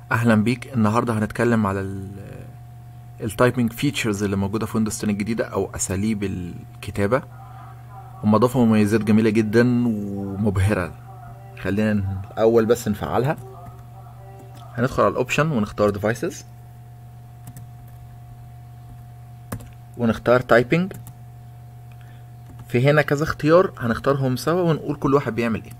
اهلا بيك النهارده هنتكلم على التايبنج فيتشرز اللي موجوده في ويندوز 10 الجديده او اساليب الكتابه هم ضافوا مميزات جميله جدا ومبهره خلينا الاول بس نفعلها هندخل على الاوبشن ونختار ديفايسز ونختار تايبنج في هنا كذا اختيار هنختارهم سوا ونقول كل واحد بيعمل ايه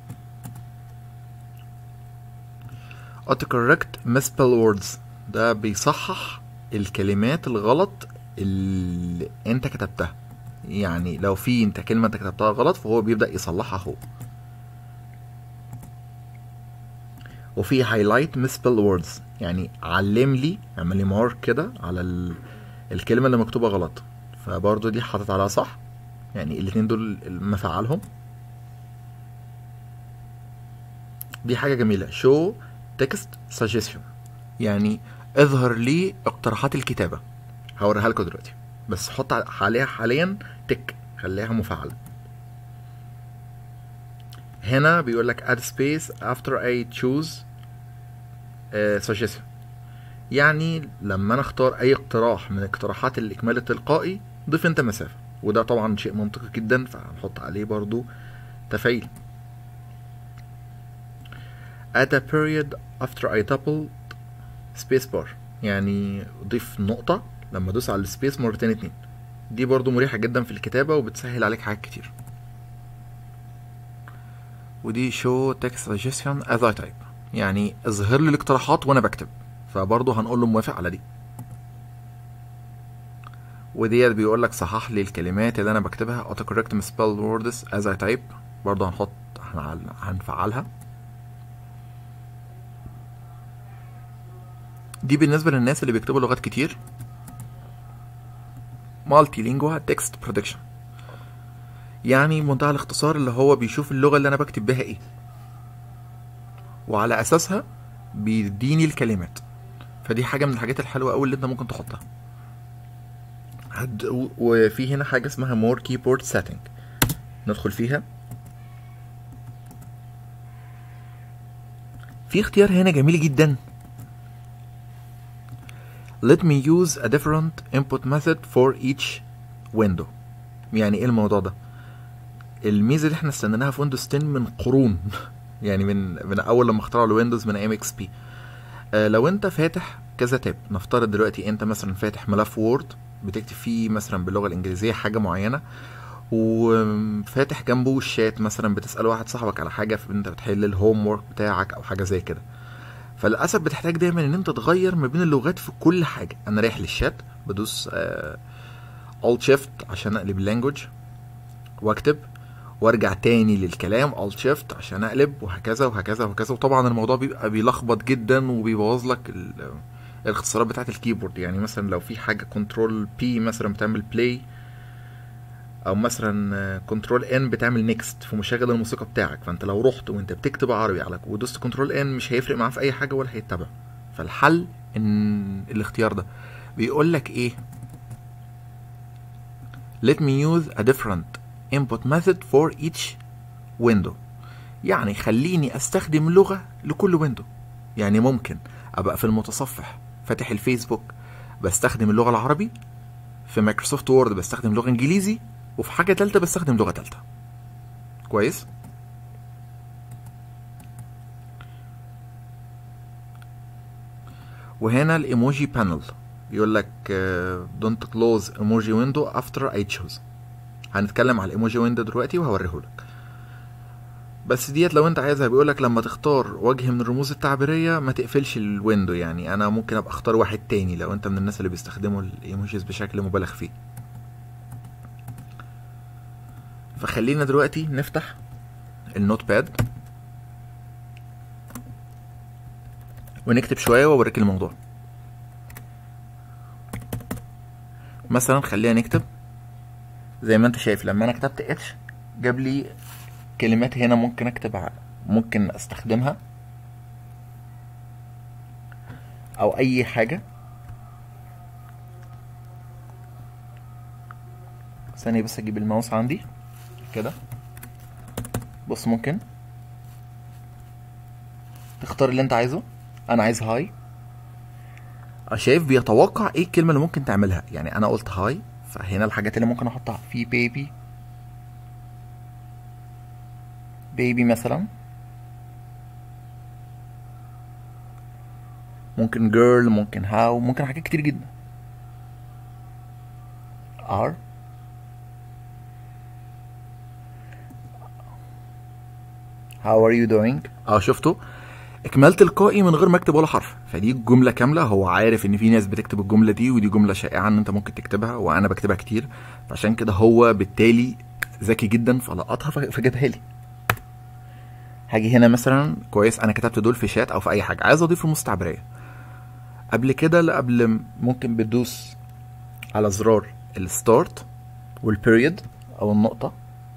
auto correct misspell words ده بيصحح الكلمات الغلط اللي انت كتبتها يعني لو في انت كلمه انت كتبتها غلط فهو بيبدا يصلحها هو وفي highlight misspell words يعني علم لي اعمل لي مارك كده على ال... الكلمه اللي مكتوبه غلط فبرضه دي حاطط عليها صح يعني الاتنين دول مفعلهم دي حاجه جميله show تكست سجستشن يعني اظهر لي اقتراحات الكتابة هوريها لكم دلوقتي بس حط عليها حاليا تك خليها مفعلة هنا بيقول لك add space after I choose uh, suggestion يعني لما انا اختار اي اقتراح من اقتراحات الاكمال التلقائي ضيف انت مسافة وده طبعا شيء منطقي جدا فهنحط عليه برضو تفعيل at a period after I doubled space bar يعني ضيف نقطة لما ادوس على السبيس مرتين اتنين دي برضو مريحة جدا في الكتابة وبتسهل عليك حاجات كتير ودي show text suggestion as I type يعني اظهر لي الاقتراحات وانا بكتب فبرضو هنقول له موافق على دي وديت بيقول لك صحح لي الكلمات اللي انا بكتبها auto correct misspelled words as I type برضو هنحط هنفعلها دي بالنسبة للناس اللي بيكتبوا لغات كتير مالتي لينجوا تكست برودكشن يعني منتهى الاختصار اللي هو بيشوف اللغة اللي أنا بكتب بها إيه وعلى أساسها بيديني الكلمات فدي حاجة من الحاجات الحلوة أوي اللي أنت ممكن تحطها وفي هنا حاجة اسمها مور كيبورد سيتنج ندخل فيها في اختيار هنا جميل جدا let me use a different input method for each window يعني ايه الموضوع ده الميزه اللي احنا استنيناها في ويندوز 10 من قرون يعني من من اول لما اخترعوا الويندوز من ايام اكس بي آه لو انت فاتح كذا تاب نفترض دلوقتي انت مثلا فاتح ملف وورد بتكتب فيه مثلا باللغه الانجليزيه حاجه معينه وفاتح جنبه الشات مثلا بتسال واحد صاحبك على حاجه فانت بتحل الهوم ورك بتاعك او حاجه زي كده فللاسف بتحتاج دايما ان انت تغير ما بين اللغات في كل حاجه انا رايح للشات بدوس الت شيفت عشان اقلب اللانجوج واكتب وارجع تاني للكلام الت شيفت عشان اقلب وهكذا وهكذا وهكذا وطبعا الموضوع بيبقى بيلخبط جدا وبيبوظ لك الاختصارات بتاعه الكيبورد يعني مثلا لو في حاجه كنترول بي مثلا بتعمل بلاي او مثلا كنترول ان بتعمل نيكست في مشغل الموسيقى بتاعك فانت لو رحت وانت بتكتب عربي على ودوست كنترول ان مش هيفرق معاه في اي حاجه ولا هيتبع فالحل ان الاختيار ده بيقول لك ايه let me use a different input method for each window يعني خليني استخدم لغه لكل ويندو يعني ممكن ابقى في المتصفح فاتح الفيسبوك بستخدم اللغه العربي في مايكروسوفت وورد بستخدم لغه انجليزي وفي حاجة تالتة بستخدم لغة تالتة كويس وهنا الايموجي بانل بيقول لك دونت كلوز ايموجي ويندو افتر اي تشوز هنتكلم على الايموجي ويندو دلوقتي وهوريهولك بس ديت لو انت عايزها بيقول لك لما تختار وجه من الرموز التعبيريه ما تقفلش الويندو يعني انا ممكن ابقى اختار واحد تاني لو انت من الناس اللي بيستخدموا الايموجيز بشكل مبالغ فيه فخلينا دلوقتي نفتح النوت باد ونكتب شوية واوريك الموضوع مثلا خلينا نكتب زي ما انت شايف لما انا كتبت اتش جاب لي كلمات هنا ممكن اكتب ممكن استخدمها او اي حاجة ثانية بس اجيب الماوس عندي كده بص ممكن تختار اللي انت عايزه انا عايز هاي شايف بيتوقع ايه الكلمه اللي ممكن تعملها يعني انا قلت هاي فهنا الحاجات اللي ممكن احطها في بيبي بيبي مثلا ممكن جيرل ممكن هاو ممكن حاجات كتير جدا are how are you doing اه شفتوا اكمال تلقائي من غير ما اكتب ولا حرف فدي جمله كامله هو عارف ان في ناس بتكتب الجمله دي ودي جمله شائعه ان انت ممكن تكتبها وانا بكتبها كتير فعشان كده هو بالتالي ذكي جدا فلقطها فجابها لي هاجي هنا مثلا كويس انا كتبت دول في شات او في اي حاجه عايز اضيف المستعبريه قبل كده قبل ممكن بتدوس على زرار الستارت والبيريود او النقطه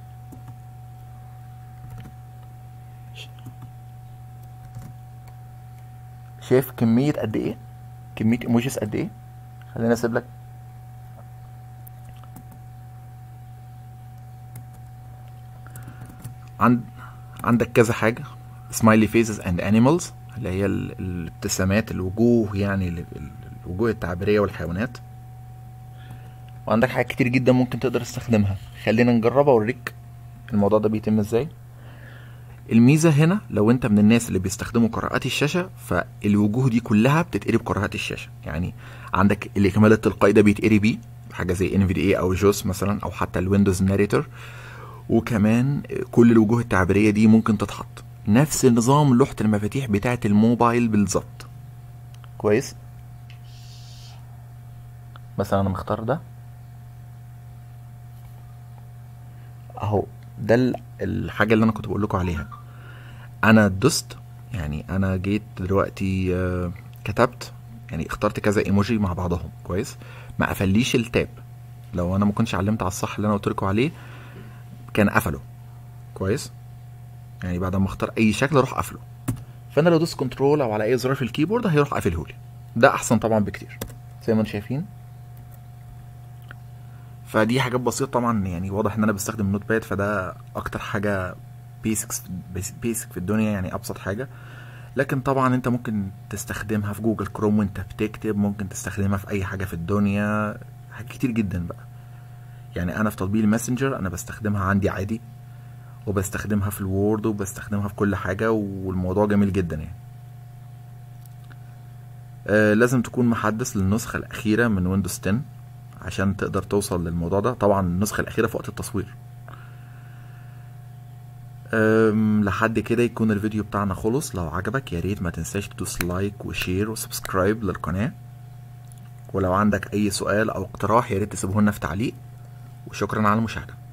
شايف كمية قد ايه كمية ايموجيز قد ايه خليني اسيب لك عند عندك كذا حاجة سمايلي فيسز اند انيمالز اللي هي ال- الابتسامات الوجوه يعني ال- ال- الوجوه التعبيرية والحيوانات وعندك حاجات كتير جدا ممكن تقدر تستخدمها خلينا نجرب اوريك الموضوع ده بيتم ازاي الميزة هنا لو انت من الناس اللي بيستخدموا قراءات الشاشة فالوجوه دي كلها بتتقري بقراءات الشاشة يعني عندك الإكمال التلقائي ده بيتقري بيه حاجة زي NVDA أو جوس مثلا أو حتى الويندوز ناريتور وكمان كل الوجوه التعبيرية دي ممكن تتحط نفس نظام لوحة المفاتيح بتاعة الموبايل بالظبط كويس مثلا أنا مختار ده اهو ده ال- الحاجه اللي انا كنت بقول لكم عليها انا دوست يعني انا جيت دلوقتي آه، كتبت يعني اخترت كذا ايموجي مع بعضهم كويس ما قفليش التاب لو انا ما كنتش علمت على الصح اللي انا قلت لكم عليه كان قفله كويس يعني بعد ما اختار اي شكل اروح قافله فانا لو دوست كنترول او على اي زرار في الكيبورد هيروح قافله لي ده احسن طبعا بكتير زي ما انتم شايفين فدي حاجات بسيطة طبعا يعني واضح ان انا بستخدم نوت باد فده اكتر حاجة بيسكس بيسك في الدنيا يعني ابسط حاجة لكن طبعا انت ممكن تستخدمها في جوجل كروم وانت بتكتب ممكن تستخدمها في اي حاجة في الدنيا حاجات كتير جدا بقى يعني انا في تطبيق الماسنجر انا بستخدمها عندي عادي وبستخدمها في الوورد وبستخدمها في كل حاجة والموضوع جميل جدا يعني آه لازم تكون محدث للنسخة الأخيرة من ويندوز 10 عشان تقدر توصل للموضوع ده طبعا النسخة الأخيرة في وقت التصوير أم، لحد كده يكون الفيديو بتاعنا خلص لو عجبك يا ريت ما تنساش تدوس لايك وشير وسبسكرايب للقناة ولو عندك أي سؤال أو اقتراح يا ريت تسيبه لنا في تعليق وشكرا على المشاهدة